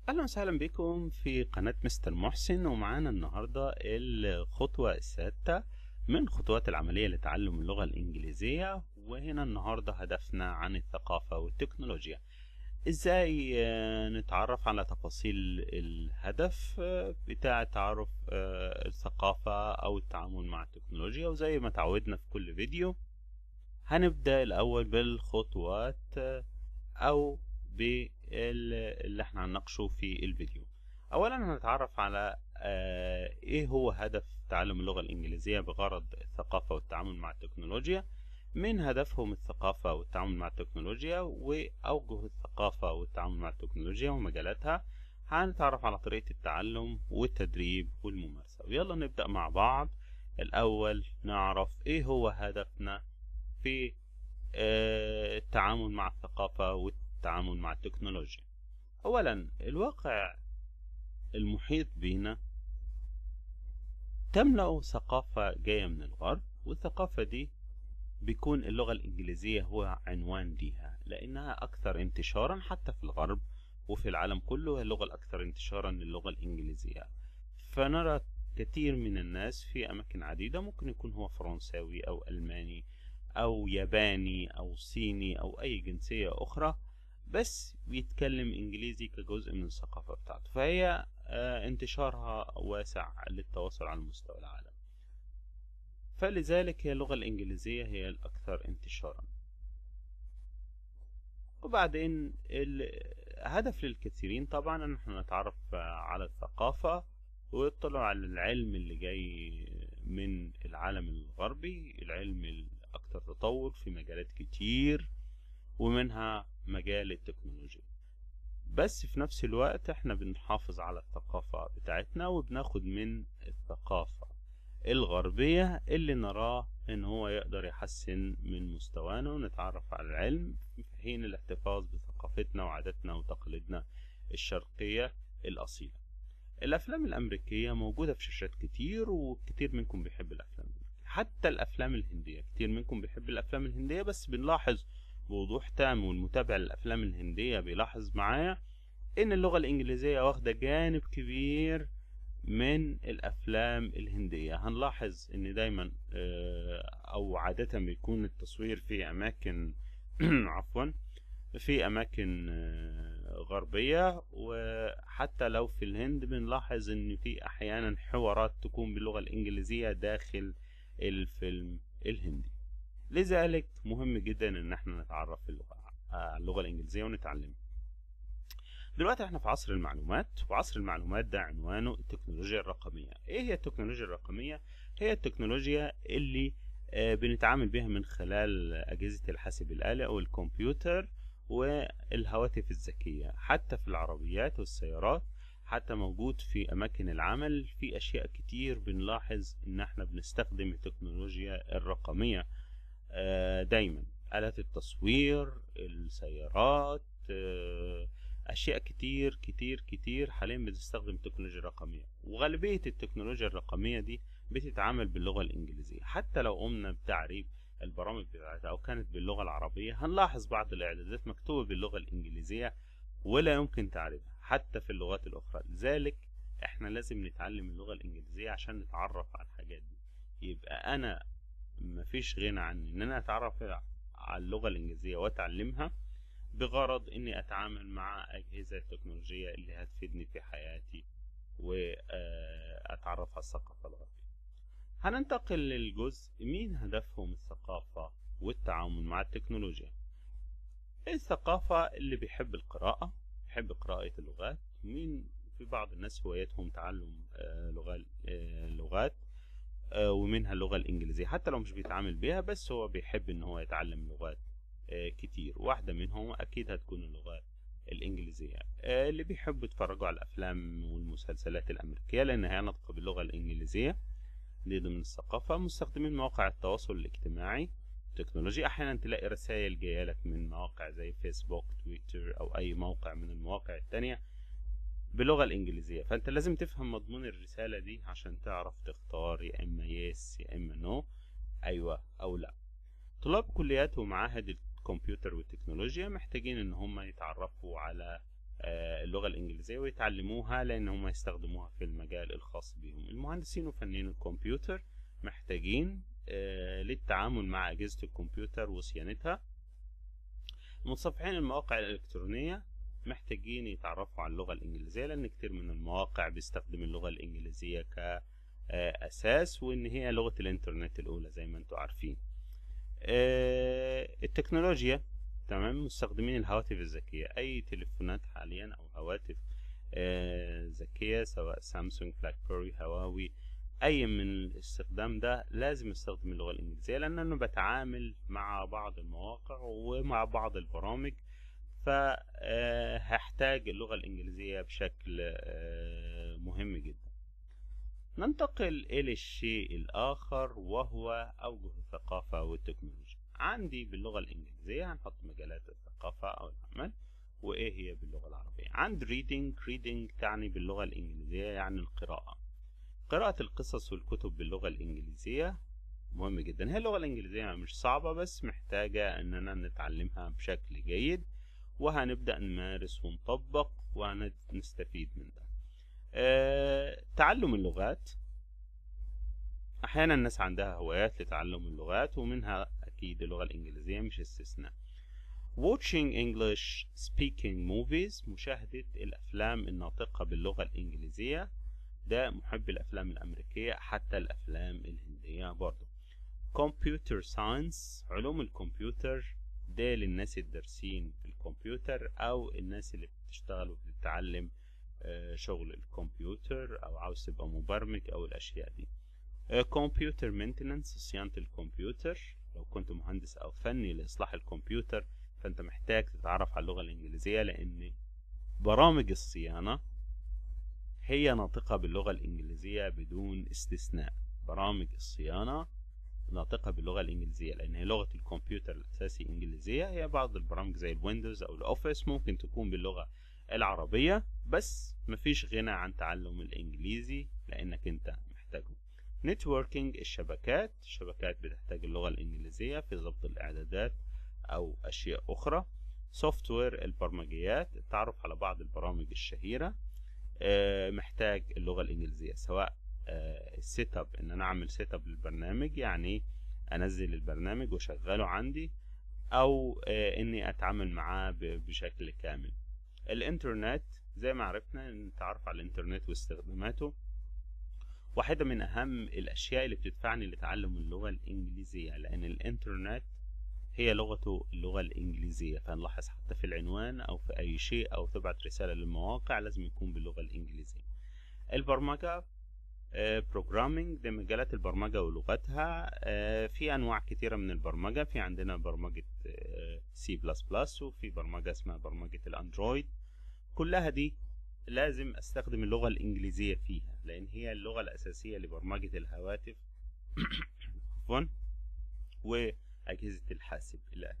أهلا وسهلا بكم في قناة مستر محسن ومعانا النهاردة الخطوة السادسة من خطوات العملية لتعلم اللغة الإنجليزية وهنا النهاردة هدفنا عن الثقافة والتكنولوجيا ازاي آه، نتعرف على تفاصيل الهدف آه، بتاع تعرف آه، الثقافة أو التعامل مع التكنولوجيا وزي ما تعودنا في كل فيديو هنبدأ الأول بالخطوات آه، أو باللي احنا هنناقشه في الفيديو أولا هنتعرف على آه، إيه هو هدف تعلم اللغة الإنجليزية بغرض الثقافة والتعامل مع التكنولوجيا من هدفهم الثقافة والتعامل مع التكنولوجيا وأوجه الثقافة والتعامل مع التكنولوجيا ومجالاتها هنتعرف على طريقة التعلم والتدريب والممارسة ويلا نبدأ مع بعض الأول نعرف إيه هو هدفنا في آه، التعامل مع الثقافة والتعامل مع التكنولوجيا أولا الواقع المحيط بنا تملأ ثقافة جاية من الغرب والثقافة دي بيكون اللغة الإنجليزية هو عنوان ليها لأنها أكثر انتشارا حتى في الغرب وفي العالم كله هي اللغة الأكثر انتشارا للغة الإنجليزية فنرى كثير من الناس في أماكن عديدة ممكن يكون هو فرنساوي أو ألماني أو ياباني أو صيني أو أي جنسية أخرى بس بيتكلم إنجليزي كجزء من الثقافة بتاعته فهي آه، انتشارها واسع للتواصل على مستوى العالم فلذلك هي اللغة الإنجليزية هي الأكثر انتشارا وبعدين الهدف للكثيرين طبعا ان احنا نتعرف على الثقافة ويطلعوا على العلم اللي جاي من العالم الغربي العلم الأكثر تطور في مجالات كتير ومنها مجال التكنولوجيا بس في نفس الوقت احنا بنحافظ على الثقافة بتاعتنا وبناخد من الثقافة الغربية اللي نراه ان هو يقدر يحسن من مستوانا ونتعرف على العلم في حين الاحتفاظ بثقافتنا وعاداتنا وتقاليدنا الشرقية الأصيلة الأفلام الأمريكية موجودة في شاشات كتير وكتير منكم بيحب الأفلام الأمريكية حتى الأفلام الهندية كتير منكم بيحب الأفلام الهندية بس بنلاحظ بوضوح تام والمتابع للأفلام الهندية بيلاحظ معايا إن اللغة الإنجليزية واخدة جانب كبير من الافلام الهنديه هنلاحظ ان دايما آه، او عاده بيكون التصوير في اماكن عفوا في اماكن آه، غربيه وحتى لو في الهند بنلاحظ ان في احيانا حوارات تكون باللغه الانجليزيه داخل الفيلم الهندي لذلك مهم جدا ان احنا نتعرف في اللغه آه، اللغه الانجليزيه ونتعلمها دلوقتي احنا في عصر المعلومات وعصر المعلومات ده عنوانه التكنولوجيا الرقمية ايه هي التكنولوجيا الرقمية هي التكنولوجيا اللي آه، بنتعامل بها من خلال أجهزة الحاسب الآلي أو الكمبيوتر والهواتف الذكية حتى في العربيات والسيارات حتى موجود في أماكن العمل في أشياء كتير بنلاحظ إن احنا بنستخدم التكنولوجيا الرقمية آه، دايما آلات التصوير السيارات آه، اشياء كتير كتير كتير حاليا بتستخدم التكنولوجيا الرقميه وغالبيه التكنولوجيا الرقميه دي بتتعامل باللغه الانجليزيه حتى لو قمنا بتعريب البرامج بتاعتها او كانت باللغه العربيه هنلاحظ بعض الاعدادات مكتوبه باللغه الانجليزيه ولا يمكن تعريبها حتى في اللغات الاخرى لذلك احنا لازم نتعلم اللغه الانجليزيه عشان نتعرف على الحاجات دي يبقى انا مفيش غنى عن ان انا اتعرف على اللغه الانجليزيه واتعلمها بغرض اني اتعامل مع اجهزه تكنولوجيه اللي هتفيدني في حياتي واتعرف على الثقافه الغربيه هننتقل للجزء مين هدفهم الثقافه والتعامل مع التكنولوجيا الثقافه اللي بيحب القراءه بيحب قراءه اللغات مين في بعض الناس هوايتهم تعلم آه، لغات آه، لغات آه، ومنها اللغه الانجليزيه حتى لو مش بيتعامل بيها بس هو بيحب ان هو يتعلم لغات آه، كتير واحدة منهم أكيد هتكون اللغة الإنجليزية آه، اللي بيحبوا يتفرجوا على الأفلام والمسلسلات الأمريكية لأنها نطق باللغة الإنجليزية دي ضمن الثقافة مستخدمين مواقع التواصل الاجتماعي تكنولوجيا أحيانا تلاقي رسائل جاية لك من مواقع زي فيسبوك تويتر أو أي موقع من المواقع التانية باللغة الإنجليزية فأنت لازم تفهم مضمون الرسالة دي عشان تعرف تختار يا إما يس يا إما نو أيوة أو لأ طلاب كليات ومعاهد الكمبيوتر والتكنولوجيا محتاجين ان هم يتعرفوا على آه، اللغة الإنجليزية ويتعلموها لأن هم يستخدموها في المجال الخاص بهم المهندسين وفنيين الكمبيوتر محتاجين آه، للتعامل مع أجهزة الكمبيوتر وصيانتها متصفحين المواقع الإلكترونية محتاجين يتعرفوا على اللغة الإنجليزية لأن كتير من المواقع بيستخدم اللغة الإنجليزية كأساس وإن هي لغة الإنترنت الأولى زي ما أنتم عارفين آه، التكنولوجيا تمام مستخدمين الهواتف الذكية أي تليفونات حاليا أو هواتف آه، ذكية سواء سامسونج بلاك بيري هواوي أي من الاستخدام ده لازم يستخدم اللغة الإنجليزية لأن أنا بتعامل مع بعض المواقع ومع بعض البرامج فهحتاج اللغة الإنجليزية بشكل آه، مهم جدا ننتقل إلى الشيء الآخر وهو أوجه الثقافة والتكنولوجيا عندي باللغة الإنجليزية هنحط مجالات الثقافة أو العمل وإيه هي باللغة العربية عند reading reading تعني باللغة الإنجليزية يعني القراءة قراءة القصص والكتب باللغة الإنجليزية مهم جدا هي اللغة الإنجليزية مش صعبة بس محتاجة إننا نتعلمها بشكل جيد وهنبدأ نمارس ونطبق وهنستفيد من ده أه تعلم اللغات أحيانا الناس عندها هوايات لتعلم اللغات ومنها أكيد اللغة الإنجليزية مش استثناء watching English speaking movies مشاهدة الأفلام الناطقة باللغة الإنجليزية ده محب الأفلام الأمريكية حتى الأفلام الهندية برضه computer science علوم الكمبيوتر ده للناس الدارسين في الكمبيوتر أو الناس اللي بتشتغل وبتتعلم آه، شغل الكمبيوتر أو عاوز تبقى مبرمج أو الأشياء دي كمبيوتر مينتننس صيانة الكمبيوتر لو كنت مهندس أو فني لإصلاح الكمبيوتر فأنت محتاج تتعرف على اللغة الإنجليزية لأن برامج الصيانة هي ناطقة باللغة الإنجليزية بدون استثناء برامج الصيانة ناطقة باللغة الإنجليزية لأن هي لغة الكمبيوتر الأساسي إنجليزية هي بعض البرامج زي الويندوز أو الأوفيس ممكن تكون باللغة العربية بس مفيش غنى عن تعلم الإنجليزي لأنك أنت محتاجه نتوركينج الشبكات الشبكات بتحتاج اللغة الإنجليزية في ضبط الإعدادات أو أشياء أخرى سوفت وير البرمجيات التعرف على بعض البرامج الشهيرة آه، محتاج اللغة الإنجليزية سواء السيت اب ان انا اعمل سيت اب للبرنامج يعني انزل البرنامج واشغله عندي او آه، اني اتعامل معاه ب- بشكل كامل الانترنت زي ما عرفنا نتعرف على الانترنت واستخداماته واحدة من أهم الأشياء اللي بتدفعني لتعلم اللغة الإنجليزية لأن الإنترنت هي لغته اللغة الإنجليزية فنلاحظ حتى في العنوان أو في أي شيء أو تبعت رسالة للمواقع لازم يكون باللغة الإنجليزية البرمجة بروجرامينج دي مجالات البرمجة ولغتها آه، في أنواع كتيرة من البرمجة في عندنا برمجة سي بلس بلس وفي برمجة اسمها برمجة الأندرويد كلها دي لازم استخدم اللغة الإنجليزية فيها لأن هي اللغة الأساسية لبرمجة الهواتف عفوا وأجهزة الحاسب الآن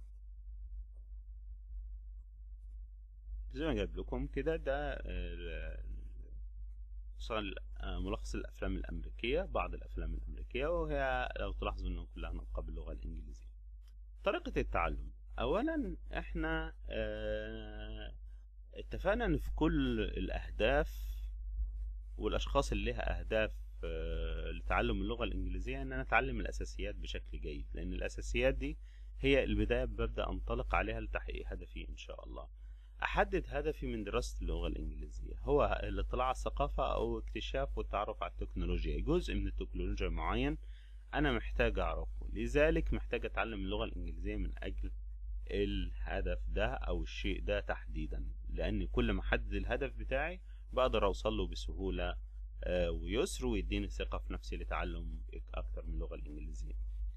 زي ما جايب لكم كده ده آه، صار آه، ملخص الأفلام الأمريكية بعض الأفلام الأمريكية وهي لو تلاحظوا إنه كلها نطقة باللغة الإنجليزية طريقة التعلم أولا إحنا آه، اتفقنا ان في كل الاهداف والاشخاص اللي لها اهداف آه، لتعلم اللغه الانجليزيه ان انا اتعلم الاساسيات بشكل جيد لان الاساسيات دي هي البدايه ببدا انطلق عليها لتحقيق هدفي ان شاء الله احدد هدفي من دراسه اللغه الانجليزيه هو الاطلاع على الثقافه او اكتشاف والتعرف على التكنولوجيا جزء من التكنولوجيا معين انا محتاج اعرفه لذلك محتاج اتعلم اللغه الانجليزيه من اجل الهدف ده او الشيء ده تحديدا لان كل ما احدد الهدف بتاعي بقدر اوصل له بسهوله آه، ويسر ويديني ثقه في نفسي لتعلم اكتر من اللغه الانجليزيه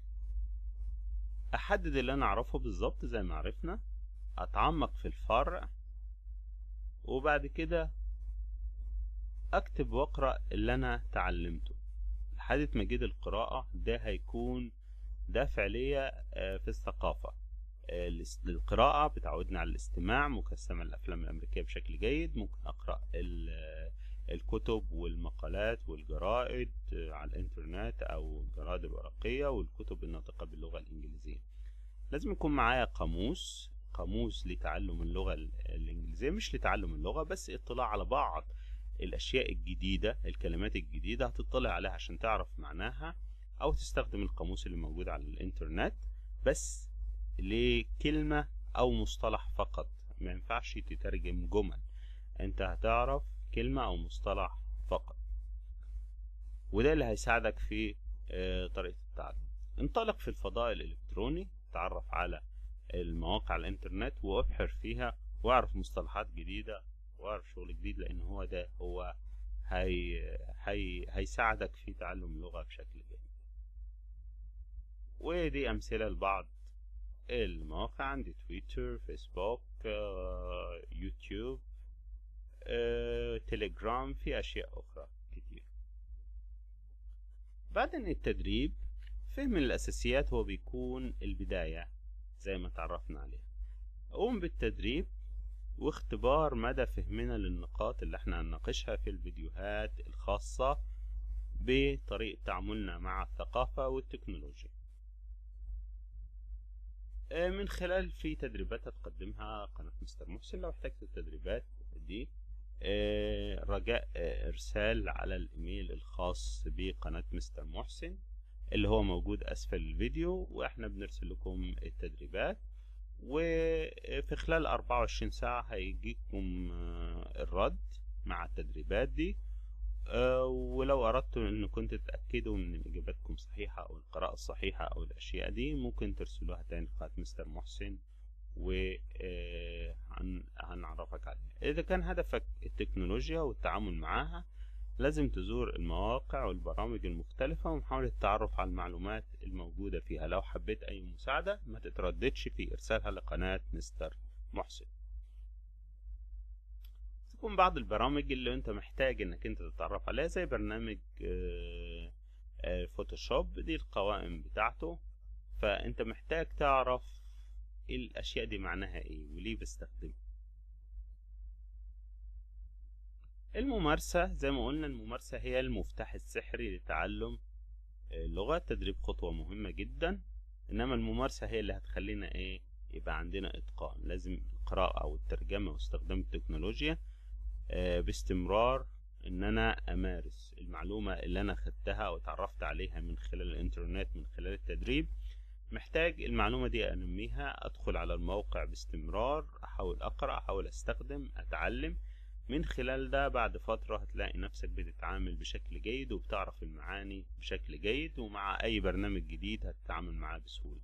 احدد اللي انا اعرفه بالظبط زي ما عرفنا اتعمق في الفرع وبعد كده اكتب واقرا اللي انا تعلمته لحد ما جيت القراءه ده هيكون دافع ليا آه، في الثقافه الاس- القراءة بتعودنا على الاستماع ممكن استمع الأفلام الأمريكية بشكل جيد ممكن أقرأ ال- الكتب والمقالات والجرائد على الإنترنت أو الجرائد الورقية والكتب الناطقة باللغة الإنجليزية لازم يكون معايا قاموس قاموس لتعلم اللغة الإنجليزية مش لتعلم اللغة بس اطلاع على بعض الأشياء الجديدة الكلمات الجديدة هتطلع عليها عشان تعرف معناها أو تستخدم القاموس اللي موجود على الإنترنت بس لكلمة أو مصطلح فقط ما ينفعش تترجم جمل أنت هتعرف كلمة أو مصطلح فقط وده اللي هيساعدك في طريقة التعلم انطلق في الفضاء الإلكتروني تعرف على المواقع الإنترنت وابحر فيها واعرف مصطلحات جديدة واعرف شغل جديد لأن هو ده هو هي هي هيساعدك في تعلم اللغة بشكل جيد ودي أمثلة لبعض المواقع عندي تويتر فيسبوك آه، يوتيوب آه، تليجرام في أشياء أخرى كتير بعدين التدريب فهم الأساسيات هو بيكون البداية زي ما تعرفنا عليها قوم بالتدريب واختبار مدى فهمنا للنقاط اللي احنا هنناقشها في الفيديوهات الخاصة بطريقة تعاملنا مع الثقافة والتكنولوجيا آه، من خلال في تدريبات هتقدمها قناة مستر محسن لو احتجت التدريبات دي آه، رجاء آه، ارسال على الايميل الخاص بقناة مستر محسن اللي هو موجود اسفل الفيديو واحنا بنرسل لكم التدريبات وفي خلال 24 ساعة هيجيكم الرد مع التدريبات دي ولو أردتم أن كنت تتأكدوا من إجاباتكم صحيحة أو القراءة الصحيحة أو الأشياء دي ممكن ترسلوها تاني لقناة مستر محسن وهنعرفك عليها إذا كان هدفك التكنولوجيا والتعامل معاها لازم تزور المواقع والبرامج المختلفة ومحاولة التعرف على المعلومات الموجودة فيها لو حبيت أي مساعدة ما تترددش في إرسالها لقناة مستر محسن تكون بعض البرامج اللي انت محتاج انك انت تتعرف عليها زي برنامج فوتوشوب دي القوائم بتاعته فانت محتاج تعرف الاشياء دي معناها ايه وليه بستخدمها الممارسة زي ما قلنا الممارسة هي المفتاح السحري لتعلم اللغة التدريب خطوة مهمة جدا انما الممارسة هي اللي هتخلينا ايه يبقى عندنا اتقان لازم القراءة والترجمة واستخدام التكنولوجيا باستمرار ان انا امارس المعلومة اللي انا خدتها او اتعرفت عليها من خلال الانترنت من خلال التدريب محتاج المعلومة دي انميها ادخل على الموقع باستمرار احاول اقرأ احاول استخدم اتعلم من خلال ده بعد فترة هتلاقي نفسك بتتعامل بشكل جيد وبتعرف المعاني بشكل جيد ومع اي برنامج جديد هتتعامل معاه بسهولة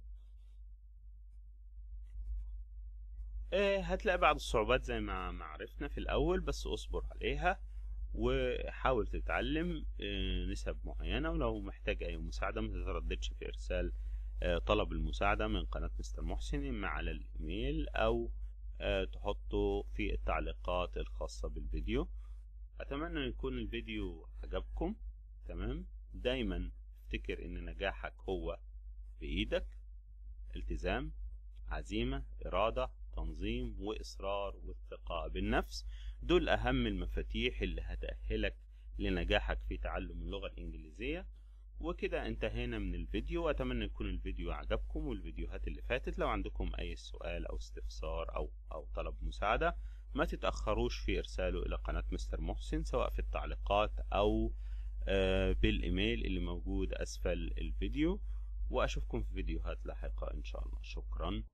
هتلاقي بعض الصعوبات زي ما ما عرفنا في الاول بس اصبر عليها وحاول تتعلم نسب معينة ولو محتاج اي مساعدة ما تترددش في ارسال طلب المساعدة من قناة مستر محسن اما على الايميل او تحطه في التعليقات الخاصة بالفيديو اتمنى ان يكون الفيديو عجبكم تمام دايما افتكر ان نجاحك هو بايدك التزام عزيمة ارادة تنظيم وإصرار والثقة بالنفس دول أهم المفاتيح اللي هتأهلك لنجاحك في تعلم اللغة الإنجليزية وكده انتهينا من الفيديو وأتمنى يكون الفيديو عجبكم والفيديوهات اللي فاتت لو عندكم أي سؤال أو استفسار أو أو طلب مساعدة ما تتأخروش في إرساله إلى قناة مستر محسن سواء في التعليقات أو بالإيميل اللي موجود أسفل الفيديو وأشوفكم في فيديوهات لاحقة إن شاء الله شكرا